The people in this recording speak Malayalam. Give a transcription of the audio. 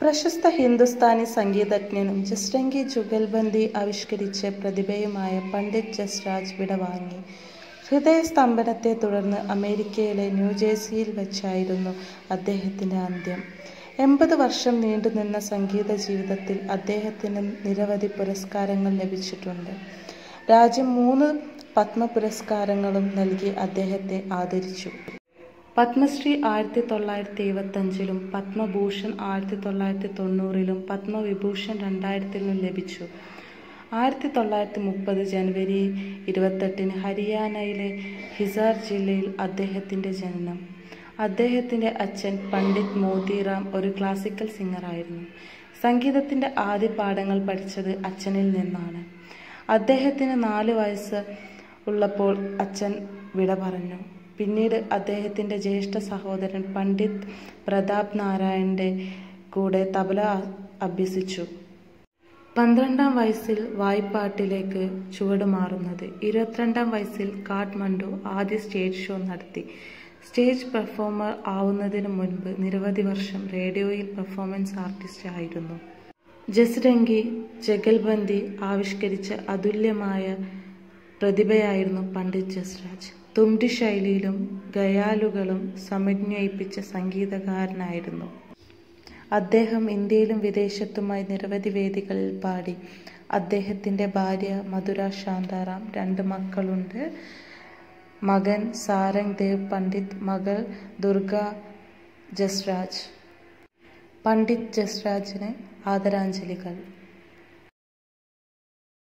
പ്രശസ്ത ഹിന്ദുസ്ഥാനി സംഗീതജ്ഞനും ജസ്രംഗി ജുഗൽബന്ദി ആവിഷ്കരിച്ച പ്രതിഭയുമായ പണ്ഡിറ്റ് ജസ്രാജ് വിടവാങ്ങി ഹൃദയസ്തംഭനത്തെ തുടർന്ന് അമേരിക്കയിലെ ന്യൂജേഴ്സിയിൽ വച്ചായിരുന്നു അദ്ദേഹത്തിൻ്റെ അന്ത്യം എൺപത് വർഷം നീണ്ടുനിന്ന സംഗീത ജീവിതത്തിൽ അദ്ദേഹത്തിന് നിരവധി പുരസ്കാരങ്ങൾ ലഭിച്ചിട്ടുണ്ട് രാജ്യം മൂന്ന് പത്മ പുരസ്കാരങ്ങളും നൽകി അദ്ദേഹത്തെ ആദരിച്ചു പത്മശ്രീ ആയിരത്തി തൊള്ളായിരത്തി എഴുപത്തഞ്ചിലും പത്മഭൂഷൺ ആയിരത്തി തൊള്ളായിരത്തി തൊണ്ണൂറിലും പത്മവിഭൂഷൺ രണ്ടായിരത്തിലും ലഭിച്ചു ആയിരത്തി തൊള്ളായിരത്തി മുപ്പത് ജനുവരി ഇരുപത്തെട്ടിന് ഹരിയാനയിലെ ഹിസാർ ജില്ലയിൽ അദ്ദേഹത്തിൻ്റെ ജനനം അദ്ദേഹത്തിൻ്റെ അച്ഛൻ പണ്ഡിറ്റ് മോതിറാം ഒരു ക്ലാസിക്കൽ സിംഗറായിരുന്നു സംഗീതത്തിൻ്റെ ആദ്യ പാഠങ്ങൾ പഠിച്ചത് അച്ഛനിൽ നിന്നാണ് അദ്ദേഹത്തിന് നാല് വയസ്സ് ഉള്ളപ്പോൾ അച്ഛൻ വിട പറഞ്ഞു പിന്നീട് അദ്ദേഹത്തിൻ്റെ ജ്യേഷ്ഠ സഹോദരൻ പണ്ഡിറ്റ് പ്രതാപ് നാരായണൻ്റെ കൂടെ തബല അഭ്യസിച്ചു പന്ത്രണ്ടാം വയസ്സിൽ വായ്പാട്ടിലേക്ക് ചുവടുമാറുന്നത് ഇരുപത്തിരണ്ടാം വയസ്സിൽ കാഠ്മണ്ഡു ആദ്യ സ്റ്റേജ് ഷോ നടത്തി സ്റ്റേജ് പെർഫോമർ ആവുന്നതിന് മുൻപ് നിരവധി വർഷം റേഡിയോയിൽ പെർഫോമൻസ് ആർട്ടിസ്റ്റ് ആയിരുന്നു ജസ്രംഗി ജഗൽബന്ദി ആവിഷ്കരിച്ച അതുല്യമായ പ്രതിഭയായിരുന്നു പണ്ഡിറ്റ് ജസ്രാജ് തുംടി ശൈലിയിലും ഗയാലുകളും സമന്വയിപ്പിച്ച സംഗീതകാരനായിരുന്നു അദ്ദേഹം ഇന്ത്യയിലും വിദേശത്തുമായി നിരവധി വേദികളിൽ പാടി അദ്ദേഹത്തിൻ്റെ ഭാര്യ മധുര ശാന്താറാം രണ്ട് മക്കളുണ്ട് മകൻ സാരംഗ് ദേവ് പണ്ഡിറ്റ് മകൾ ദുർഗ ജസ്രാജ് പണ്ഡിറ്റ് ജസ്രാജിന് ആദരാഞ്ജലികൾ